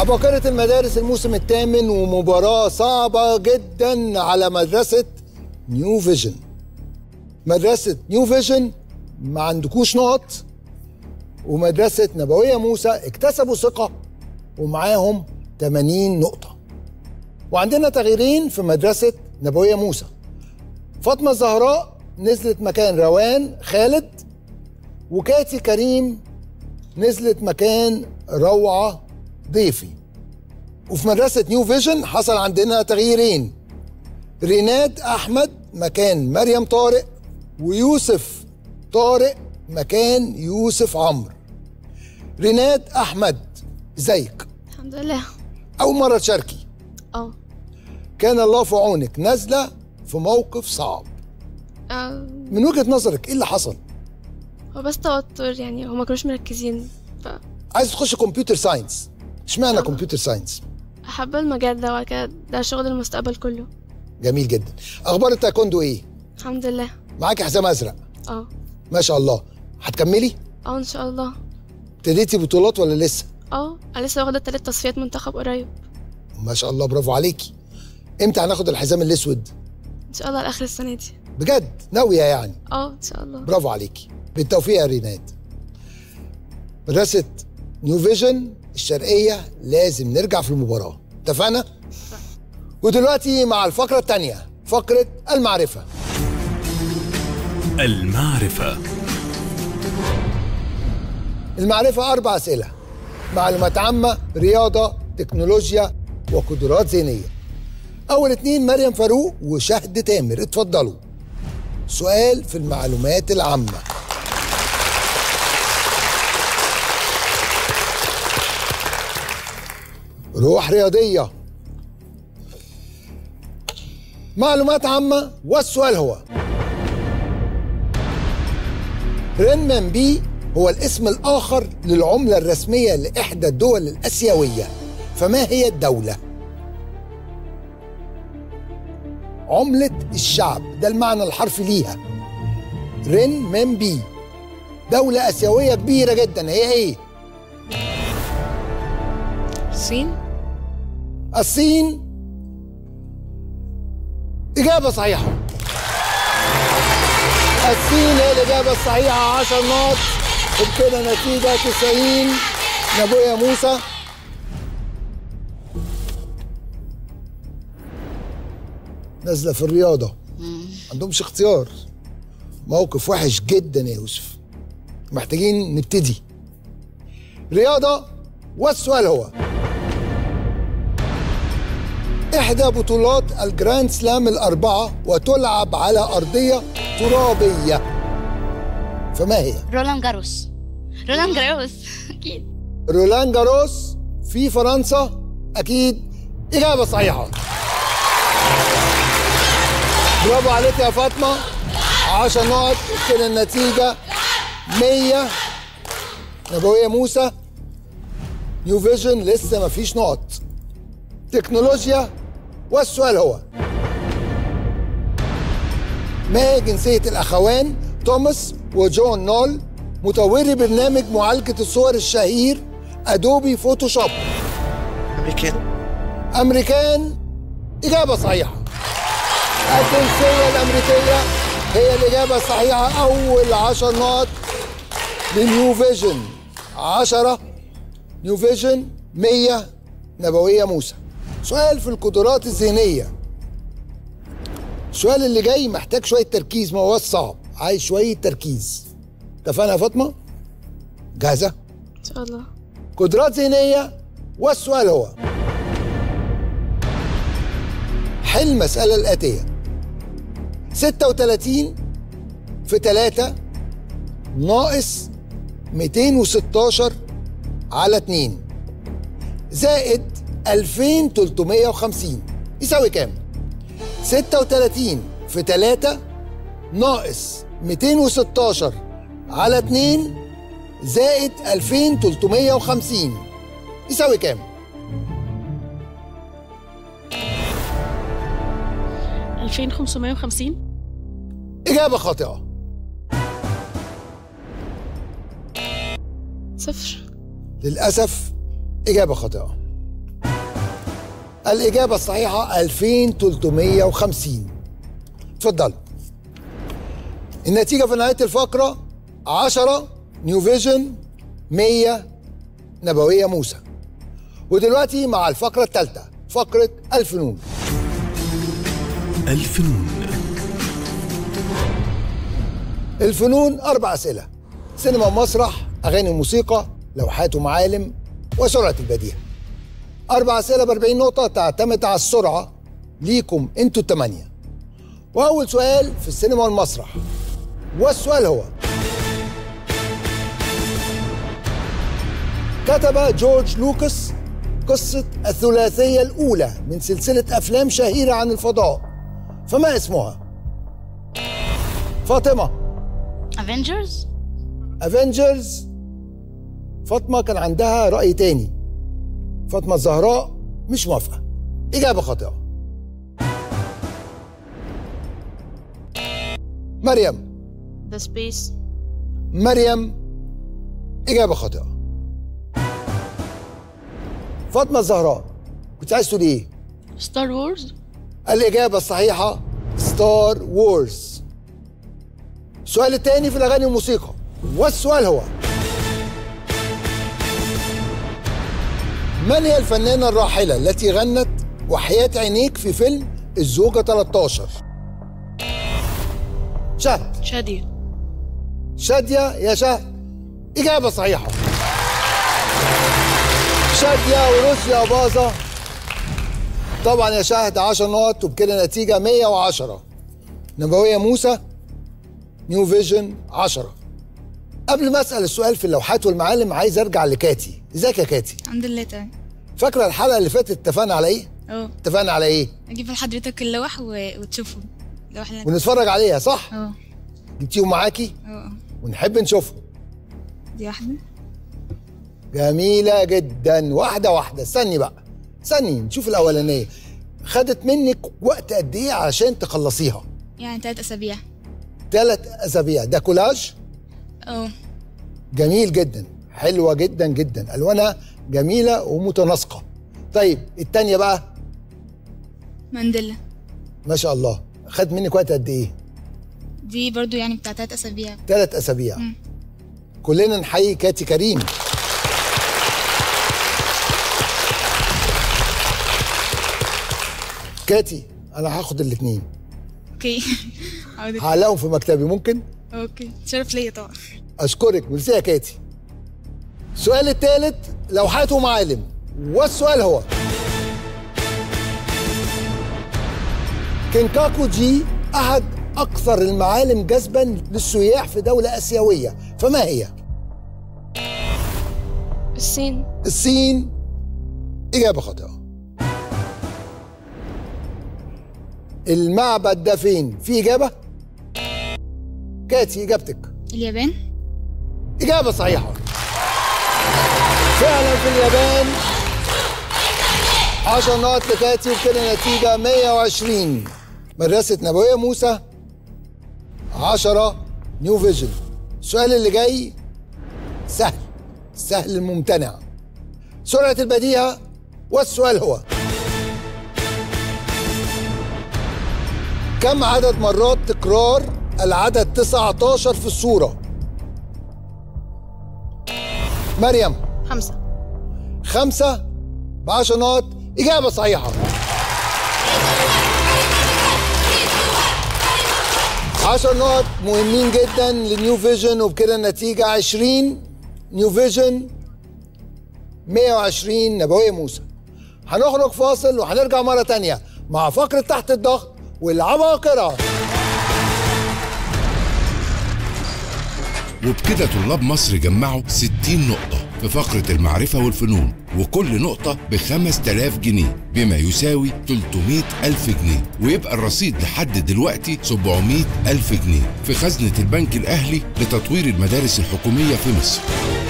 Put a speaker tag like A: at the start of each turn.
A: عباقرة المدارس الموسم الثامن ومباراة صعبة جدا على مدرسة نيو فيجن مدرسة نيو فيجن ما عندكوش نقط ومدرسة نبوية موسى اكتسبوا ثقة ومعاهم 80 نقطة وعندنا تغييرين في مدرسة نبوية موسى فاطمة الزهراء نزلت مكان روان خالد وكاتي كريم نزلت مكان روعة ضيفي وفي مدرسة نيو فيجن حصل عندنا تغييرين ريناد أحمد مكان مريم طارق ويوسف طارق مكان يوسف عمرو ريناد أحمد ازيك
B: الحمد لله
A: أول مرة تشاركي
B: اه
A: كان الله في عونك نازلة في موقف صعب
B: آه،
A: من وجهة نظرك ايه اللي حصل؟
B: هو بس توتر يعني هما كانوش مركزين
A: عايز تخش كمبيوتر ساينس اشمعنى
B: آه.
A: كمبيوتر ساينس؟
B: فحابة المجال ده وبعد كده ده شغل المستقبل كله
A: جميل جدا اخبار التايكوندو ايه؟
B: الحمد لله
A: معاكي حزام ازرق
B: اه
A: ما شاء الله هتكملي؟
B: اه ان شاء الله
A: ابتديتي بطولات ولا لسه؟
B: اه انا لسه واخدة تالت تصفيات منتخب قريب
A: ما شاء الله برافو عليكي امتى هناخد الحزام الاسود؟
B: ان شاء الله لاخر السنة دي
A: بجد ناوية يعني
B: اه ان شاء الله
A: برافو عليكي بالتوفيق يا ريناد مدرسة نيو فيجن الشرقية لازم نرجع في المباراة اتفقنا؟ ودلوقتي مع الفقرة الثانية فقرة المعرفة
C: المعرفة
A: المعرفة أربع أسئلة معلومات عامة رياضة تكنولوجيا وقدرات ذهنية أول اتنين مريم فاروق وشهد تامر اتفضلوا سؤال في المعلومات العامة روح رياضية معلومات عامة والسؤال هو رينمانبي هو الاسم الآخر للعملة الرسمية لإحدى الدول الآسيوية فما هي الدولة؟ عملة الشعب ده المعنى الحرفي ليها رينمانبي دولة آسيوية كبيرة جدا هي إيه؟
B: الصين
A: الصين إجابة صحيحة الصين هي الإجابة الصحيحة 10 نقط وبكده نتيجة 90 نبويا موسى نازلة في الرياضة عندهمش اختيار موقف وحش جدا يا يوسف محتاجين نبتدي رياضة والسؤال هو إحدى بطولات الجراند سلام الأربعة وتلعب على أرضية ترابية فما هي؟
D: رولان جاروس رولان جاروس اكيد
A: رولان جاروس في فرنسا أكيد إجابة صحيحة برافو عليك يا فاطمة 10 نقط كده النتيجة 100 نبوية موسى نيو فيجن لسه مفيش نقط تكنولوجيا والسؤال هو ما هي جنسية الأخوان توماس وجون نول مطوري برنامج معالجة الصور الشهير أدوبي فوتوشوب
E: أمريكان
A: أمريكان إجابة صحيحة الجنسية الأمريكية هي الإجابة الصحيحة أول عشر نقط لنيو فيجن عشرة نيو فيجن مية نبوية موسى سؤال في القدرات الذهنية السؤال اللي جاي محتاج شوية تركيز ما هوش صعب عايز شوية تركيز اتفقنا يا فاطمة؟ جاهزة؟
B: ان شاء الله
A: قدرات ذهنية والسؤال هو حل المسألة الآتية 36 في 3 ناقص 216 على 2 زائد 2350 يساوي كام؟ 36 في 3 ناقص 216 على 2 زائد 2350 يساوي كام؟
F: ألفين خمسمائة وخمسين
A: إجابة خاطئة
B: صفر
A: للأسف إجابة خاطئة الإجابة الصحيحة 2350 اتفضلوا النتيجة في نهاية الفقرة 10 نيو فيجن 100 نبوية موسى ودلوقتي مع الفقرة الثالثة فقرة الفنون
C: الفنون
A: الفنون أربع أسئلة سينما ومسرح أغاني وموسيقى لوحات ومعالم وسرعة البديهة أربع أسئلة ب 40 نقطة تعتمد على السرعة ليكم أنتوا الثمانية وأول سؤال في السينما والمسرح والسؤال هو كتب جورج لوكاس قصة الثلاثية الأولى من سلسلة أفلام شهيرة عن الفضاء فما اسمها؟ فاطمة
D: افنجرز
A: افنجرز فاطمه كان عندها راي تاني فاطمه الزهراء مش موافقه اجابه خاطئه مريم
B: ذا سبيس
A: مريم اجابه خاطئه فاطمه الزهراء كنت عايز تقول ايه
F: ستار وورز
A: الإجابة الصحيحة ستار وورز السؤال الثاني في الأغاني والموسيقى والسؤال هو من هي الفنانة الراحلة التي غنت وحياة عينيك في فيلم الزوجة 13 شهد
F: شادية
A: شادية يا شهد إجابة صحيحة شادية ورشدي أباظة طبعا يا شهد 10 نقط وبكده نتيجة 110 نبوية موسى نيو فيجن 10 قبل ما أسأل السؤال في اللوحات والمعالم عايز أرجع لكاتي ازيك يا كاتي
E: الحمد لله تمام
A: فاكرة الحلقة اللي فاتت اتفقنا على إيه؟
E: اه
A: اتفقنا على إيه؟
E: اجيب لحضرتك اللوح و... وتشوفهم اللوح اللي
A: ونتفرج عليها صح؟
E: اه
A: جبتيهم معاكي
E: اه
A: ونحب نشوفهم
E: دي واحدة
A: جميلة جدا واحدة واحدة استني بقى استني نشوف الأولانية خدت منك وقت قد إيه عشان تخلصيها؟
E: يعني تلات أسابيع
A: ثلاث أسابيع ده كولاج
E: اه
A: جميل جدا حلوة جدا جدا ألوانها جميلة ومتناسقة طيب التانية بقى
E: مانديلا
A: ما شاء الله خد منك وقت قد إيه؟
E: دي برضو يعني بتاع تلات أسابيع
A: ثلاث أسابيع
E: مم.
A: كلنا نحيي كاتي كريم كاتي أنا هاخد الاتنين
E: اوكي حاضر
A: هعلقهم في مكتبي ممكن؟
E: اوكي شرف ليا طبعا
A: اشكرك ميرسي يا كاتي السؤال الثالث لوحات ومعالم والسؤال هو كينكاكو جي احد اكثر المعالم جذبا للسياح في دوله اسيويه فما هي
B: الصين
A: الصين اجابه خاطئه المعبد ده فين في اجابه كاتي اجابتك
E: اليابان
A: إجابة صحيحة فعلا في اليابان 10 نقط لكاتي وكده نتيجة 120 مدرسة نبوية موسى 10 نيو فيجن السؤال اللي جاي سهل سهل الممتنع سرعة البديهة والسؤال هو كم عدد مرات تكرار العدد 19 في الصورة؟ مريم
B: خمسة
A: خمسة بعشر نقط إجابة صحيحة عشر نقط مهمين جدا لنيو فيجن وبكده النتيجة 20 نيو فيجن 120 نبوية موسى هنخرج فاصل وهنرجع مرة تانية مع فقرة تحت الضغط والعباقرة
C: وبكده طلاب مصر جمعوا 60 نقطة في فقرة المعرفة والفنون وكل نقطة ب 5000 جنيه بما يساوي 300 ألف جنيه ويبقى الرصيد لحد دلوقتي 700 ألف جنيه في خزنة البنك الأهلي لتطوير المدارس الحكومية في مصر